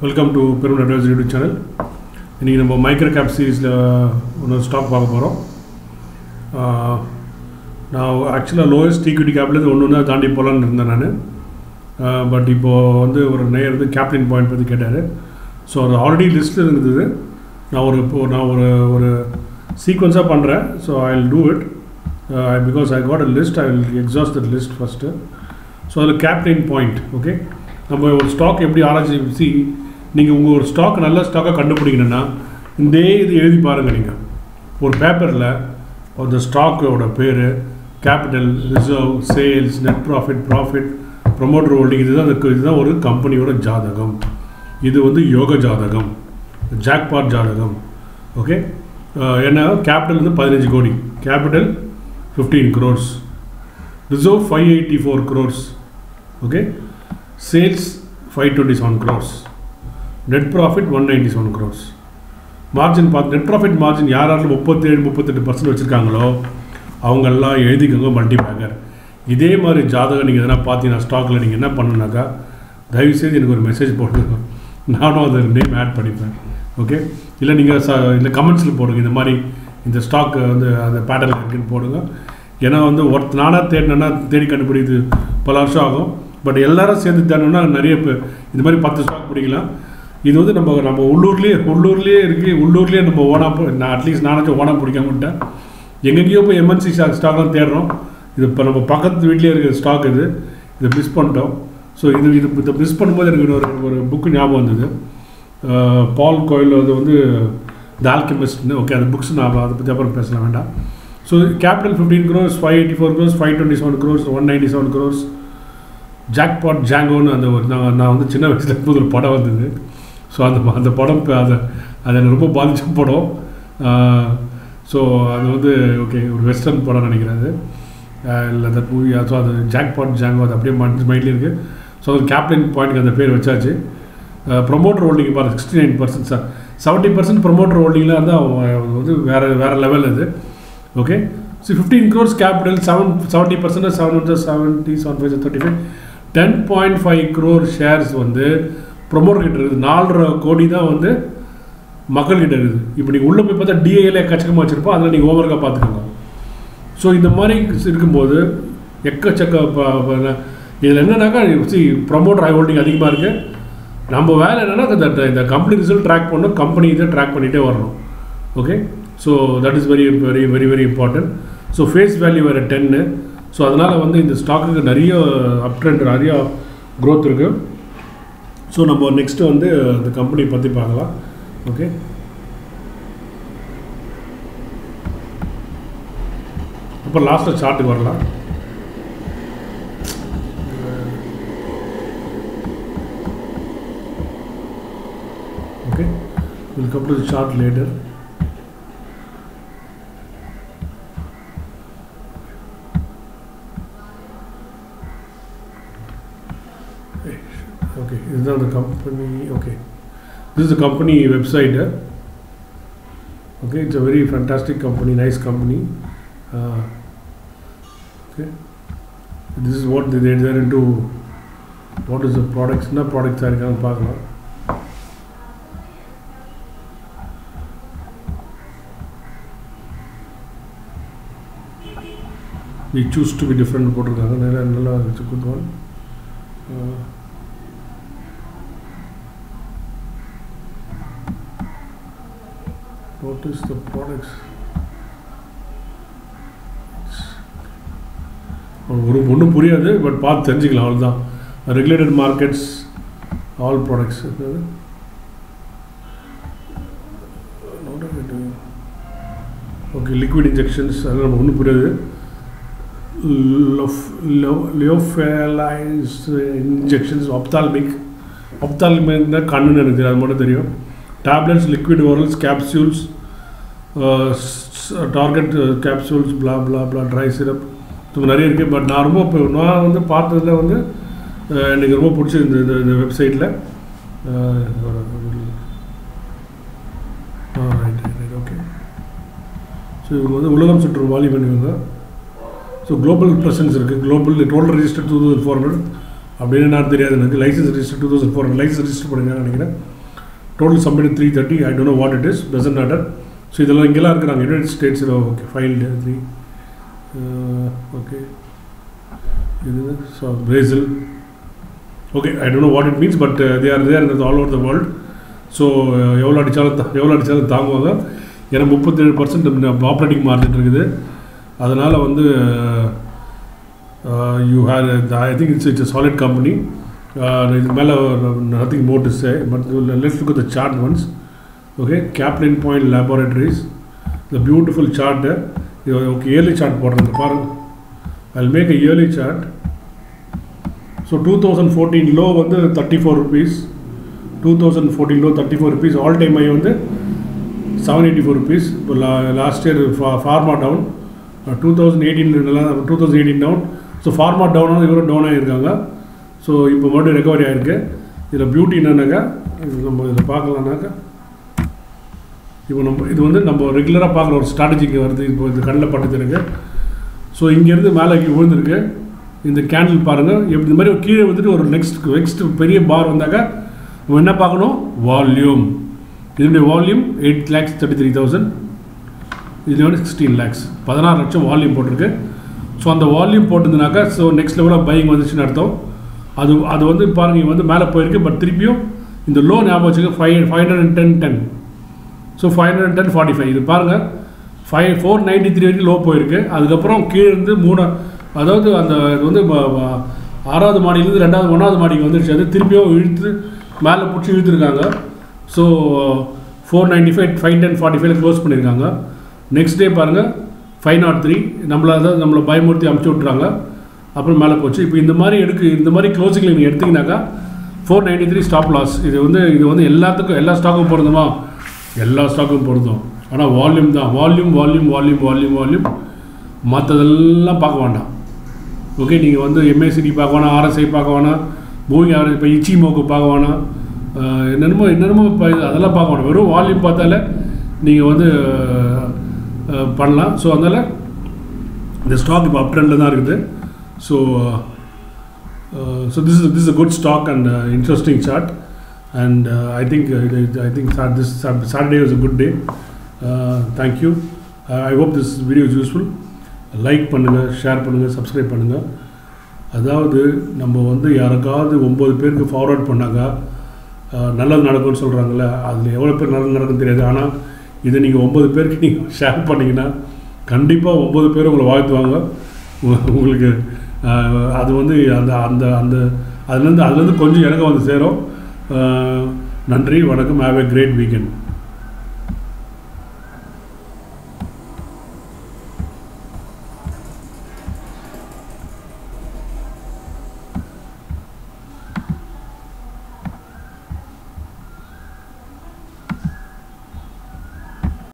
welcome to பெரும் advice YouTube channel இன்றைக்கி நம்ம மைக்ரோ கேப் சீரீஸில் ஒன்று ஸ்டாக் பார்க்க போகிறோம் நான் ஆக்சுவலாக லோயஸ்ட் ஈக்விட்டி கேப்லேருந்து ஒன்று ஒன்றா தாண்டி போகலான்னு இருந்தேன் நான் பட் இப்போது வந்து ஒரு நேயர் வந்து கேப்டன் பாயிண்ட் பற்றி கேட்டார் ஸோ அது ஆல்ரெடி லிஸ்ட்டில் இருந்தது நான் ஒரு இப்போ நான் ஒரு ஒரு சீக்வன்ஸாக பண்ணுறேன் so I will do it because I got a list I will exhaust that list first so அதில் கேப்டன் பாயிண்ட் ஓகே நம்ம ஒரு ஸ்டாக் எப்படி ஆராய்ச்சி சி நீங்கள் உங்கள் ஒரு ஸ்டாக் நல்ல ஸ்டாக்காக கண்டுபிடிக்கணும்னா இந்த இது எழுதி பாருங்கள் நீங்கள் ஒரு பேப்பரில் அந்த ஸ்டாக்கோட பேர் capital reserve sales net profit profit promoter holding இதுதான் அதுக்கு இதுதான் ஒரு கம்பெனியோட ஜாதகம் இது வந்து யோக ஜாதகம் ஜாக்பாட் ஜாதகம் ஓகே ஏன்னா கேபிட்டல் வந்து பதினஞ்சு கோடி capital fifteen crores reserve five eighty four crores okay sales five twenty seven crores net profit one ninety seven crores margin பார்த்து நெட் ப்ராஃபிட் மார்ஜின் யார் யாரும் முப்பத்தேழு முப்பத்தெட்டு பர்சன்ட் வச்சுருக்காங்களோ அவங்கெல்லாம் எழுதிக்கோங்க மல்டி பேக்கர் இதே மாதிரி ஜாதகம் நீங்கள் எதனா பார்த்தீங்கன்னா ஸ்டாக்கில் நீங்கள் என்ன பண்ணணுனாக்கா தயவுசெய்து எனக்கு ஒரு மெசேஜ் போடுங்க நானும் அதை நேம் ஆட் பண்ணிப்பேன் ஓகே இல்லை நீங்கள் ச இல்லை கமெண்ட்ஸில் போடுங்க இந்த மாதிரி இந்த ஸ்டாக் வந்து அந்த பேட்டர்ன் இருக்குன்னு போடுங்க ஏன்னா வந்து ஒருத்த நானாக தேடினா தேடி கண்டுபிடிக்குது பல வருஷம் ஆகும் பட் எல்லாரும் சேர்ந்து தேடணும்னா நிறைய பேர் இந்த மாதிரி பத்து ஸ்டாக் பிடிக்கலாம் இது வந்து நம்ம நம்ம உள்ளூர்லேயே உள்ளூர்லேயே இருக்குது உள்ளூர்லேயே நம்ம ஓனாக நான் அட்லீஸ்ட் நானாச்சும் ஓனாக பிடிக்க மாட்டேன் எங்கெங்கேயோ போய் எம்என்சி ஸ்டாக் ஸ்டாக்லாம் தேடுறோம் இது இப்போ நம்ம பக்கத்து வீட்லேயே இருக்கிற ஸ்டாக் இது இதை மிஸ் பண்ணிட்டோம் ஸோ இது இது இதை மிஸ் பண்ணும்போது எனக்கு ஒரு ஒரு புக்கு ஞாபகம் வந்தது பால் கோயில் அது வந்து த ஆல்கெமிஸ்ட்னு ஓகே அந்த புக்ஸ் நான் அதை பற்றி அப்புறம் பேசலாம் வேண்டாம் so capital fifteen crores five eighty four crores five twenty seven crores one ninety seven crores jackpot ஜாங்கோன்னு அந்த ஒரு நான் நான் வந்து சின்ன வயசில் இருக்கும்போது ஒரு படம் வந்தது ஸோ அந்த அந்த படம் இப்போ அதை அதை எனக்கு ரொம்ப பாதிச்ச படம் ஸோ அது வந்து ஓகே ஒரு வெஸ்டர்ன் படம் நினைக்கிறேன் அது இல்லை தட் மூவி ஸோ அது ஜாக்பாட் ஜாங்கோ அது அப்படியே மைண்ட் மைண்ட்லேயே இருக்குது ஸோ அது கேப்டன் பாயிண்ட்க்கு அந்த பேர் வச்சாச்சு ப்ரொமோட்டர் ஹோல்டிங் பாரு sixty nine percent sir seventy percent promoter ஹோல்டிங்கில் இருந்தால் வந்து வேறு வேறு லெவல் அது okay so fifteen crores capital seven seventy percent seven hundred seventy seven five thirty five ten point five crore shares வந்து ப்ரொமோட்டர் கிட்ட இருக்குது நாலரை கோடி தான் வந்து மக்கள்கிட்ட இருக்குது இப்போ நீங்கள் உள்ளே போய் பார்த்தா டிஏல கச்சக்கமாக வச்சுருப்போம் அதில் நீங்கள் ஓவர்க்காக பார்த்துக்கோங்க ஸோ இந்த மாதிரி இருக்கும்போது எக்கச்சக்க இதில் என்னன்னாக்கா சி ப்ரொமோட்டர் ஹை ஹோல்டிங் அதிகமாக இருக்குது நம்ம வேலை என்னென்னா இந்த இந்த கம்பெனி ரிசல்ட் ட்ராக் பண்ணணும் கம்பெனி இதை ட்ராக் பண்ணிகிட்டே வரணும் okay so that is very very very very important so face value வேறு டென்னு ஸோ அதனால் வந்து இந்த ஸ்டாக்குக்கு நிறைய அப் ட்ரெண்ட் நிறைய க்ரோத் இருக்குது ஸோ நம்ம நெக்ஸ்ட்டு வந்து இந்த கம்பெனி பற்றி பார்க்கலாம் ஓகே அப்போ லாஸ்ட்டில் சார்ட்டுக்கு வரலாம் okay we'll come to the chart later okay is that the company okay this is the company website uh, okay it's a very fantastic company nice company uh, okay this is what they, they're into what is the products என்ன ப்ராடக்ட்ஸாக இருக்காங்க பார்க்கலாம் we choose to be different போட்டிருக்காங்க நல்லா நல்லா it's good one notice the products ஒரு ஒன்றும் புரியாது but பார்த்து தெரிஞ்சுக்கலாம் அவ்வளோதான் regulated markets all products okay liquid injections அதெல்லாம் நமக்கு ஒன்றும் புரியாது லியோஃபேலைஸ் இன்ஜெக்ஷன்ஸ் ஒப்தால்மிக் ஒப்தால்மிக்னா கண்ணுன்னு எனக்கு அது மட்டும் தெரியும் tablets liquid orals capsules target capsules blah blah blah dry syrup இது நிறைய இருக்குது பட் நான் ரொம்ப இப்போ நான் வந்து பார்த்ததில் வந்து எனக்கு ரொம்ப பிடிச்சது இந்த இந்த வெப்சைட்டில் ரைட் ரைட் ஓகே ஸோ இவங்க வந்து உலகம் சுற்றும் வாலி பண்ணுவாங்க ஸோ குளோபல் ப்ரெசன்ஸ் இருக்குது global total register two thousand four hundred அப்படின்னு நான் தெரியாது எனக்கு license register two thousand four hundred license register பண்ணிருக்கான்னு நினைக்கிறேன் total submit three thirty I don't know what it is doesn't matter so இதெல்லாம் இங்கெல்லாம் இருக்கிறாங்க யுனைடெட் ஸ்டேட்ஸில் ஓகே ஃபைல்டு த்ரீ ஓகே இது so Brazil okay I don't know what it means but they are there all over the world so எவ்வளோ அடித்தாலும் தா- எவ்வளோ அடித்தாலும் தாங்குவாங்க ஏன்னா முப்பத்தேழு பர்சன்ட் ஆப்ரேட்டிங் மார்ஜின் இருக்குது அதனால் வந்து you hear I think it's it's solid company இது மேலே nothing more to say but let's look the chart once okay Caplin Point Laboratories இந்த பியூட்டிஃபுல் சார்ட்டு இது ஓகே இயர்லி சார்ட் போடுறேன் பாருங்க I make a yearly chart so two thousand fourteen low வந்து thirty four rupees two thousand fourteen low thirty four rupees all time high வந்து seven eighty four rupees இப்போ லா last year ஃபா pharma down two thousand eighteen two thousand eighteen down so pharma down ஆனது இவரும் down ஆகியிருக்காங்க so இப்போ மறுபடியும் recovery ஆகிருக்கு இதில் பியூட்டி என்னன்னாக்கா இது நம்ம இதில் பார்க்கலான்னாக்கா இப்போ நம்ம இது வந்து நம்ம ரெகுலராக பார்க்குற ஒரு ஸ்ட்ராட்டஜிக்கு வருது இப்போ இது கண்ணில் பட்டது எனக்கு ஸோ இங்கேருந்து மேலே விழுந்திருக்கு இந்த கேண்டில் பாருங்கள் எப்படி இந்த மாதிரி கீழே வந்துட்டு ஒரு நெக்ஸ்ட் நெக்ஸ்ட் பெரிய பார் வந்தாக்கா நம்ம என்ன பார்க்கணும் வால்யூம் இதனுடைய volume eight lakhs thirty three thousand இதில் வந்து சிக்ஸ்டீன் லேக்ஸ் பதினாறு லட்சம் வால்யூம் போட்டிருக்கு ஸோ அந்த வால்யூம் போட்டிருந்தனாக்கா ஸோ நெக்ஸ்ட் லெவலாக பையிங் வந்துச்சுன்னு அர்த்தம் அது அது வந்து பாருங்க இங்க வந்து மேலே போயிருக்கு பட் திருப்பியும் இந்த லோ ஞாபகம் வச்சுக்க five five hundred and ten ten so five hundred and ten forty five இது பாருங்கள் ஃபைவ் ஃபோர் நைன்ட்டி த்ரீ வரைக்கும் லோ போயிருக்கு அதுக்கப்புறம் கீழே இருந்து மூணு அதாவது அந்த இது வந்து ம- ம- ஆறாவது மாடியிலேருந்து ரெண்டாவது ஒன்றாவது மாடிக்கு வந்துருச்சு அது திருப்பியும் இழுத்து மேலே பிடிச்சி இழுத்துருக்காங்க so four ninety five five ten forty ஃபைவ்ல க்ளோஸ் பண்ணியிருக்காங்க நெக்ஸ்ட் டே பாருங்கள் ஃபைவ் நாட் த்ரீ நம்மளை அதாவது நம்மளை பயமுறுத்தி அமுச்சு விட்றாங்க அப்புறம் மேலே போச்சு இப்போ இந்த மாதிரி எடுக்கு இந்த மாதிரி க்ளோசிங்கில் நீங்கள் எடுத்தீங்கன்னாக்கா four ninety three stop loss இது வந்து இது வந்து எல்லாத்துக்கும் எல்லா ஸ்டாக்கும் பொருந்துமா எல்லா ஸ்டாக்கும் பொருந்தும் ஆனால் வால்யூம் தான் volume volume volume volume volume மற்றதெல்லாம் பார்க்க வேண்டாம் ஓகே நீங்கள் வந்து எம்ஏசிடி பார்க்க வேணாம் ஆர்எஸ்ஐ பார்க்க வேணாம் மூவிங் ஆர்எஸ் இப்போ இச்சி மோக்கு பார்க்க வேணாம் அஹ் என்னென்னமோ என்னென்னமோ இப்போ இது- அதெல்லாம் பார்க்க வேணாம் வெறும் வால்யூம் பார்த்தாலே நீங்கள் வந்து அஹ், அஹ், பண்ணலாம் ஸோ அதனால் இந்த ஸ்டாக் இப்போ அப் ட்ரெண்டில் தான் இருக்குது so so this is this is a good stock and interesting chart and I think I think this Saturday was a good day thank you I hope this video is useful like பண்ணுங்கள் share பண்ணுங்கள் subscribe பண்ணுங்கள் அதாவது நம்ம வந்து யாருக்காவது ஒம்பது பேருக்கு forward பண்ணாங்க அஹ், நல்லது நடக்கும்னு சொல்கிறாங்களே அதில் எவ்வளோ பேர் நல்லது நடக்கும்னு தெரியாது ஆனால் இதை நீங்கள் ஒம்பது பேருக்கு நீங்கள் ஷேர் பண்ணிங்கன்னா கண்டிப்பாக ஒம்பது பேர் உங்களை வாழ்த்துவாங்க உ- உங்களுக்கு அஹ், அது வந்து அந்த அந்த அந்த அதுலேருந்து அதுலேருந்து கொஞ்சம் எனக்கு வந்து சேரும் அஹ், நன்றி வணக்கம் ஹேவ் எ கிரேட் வீக்கெண்ட்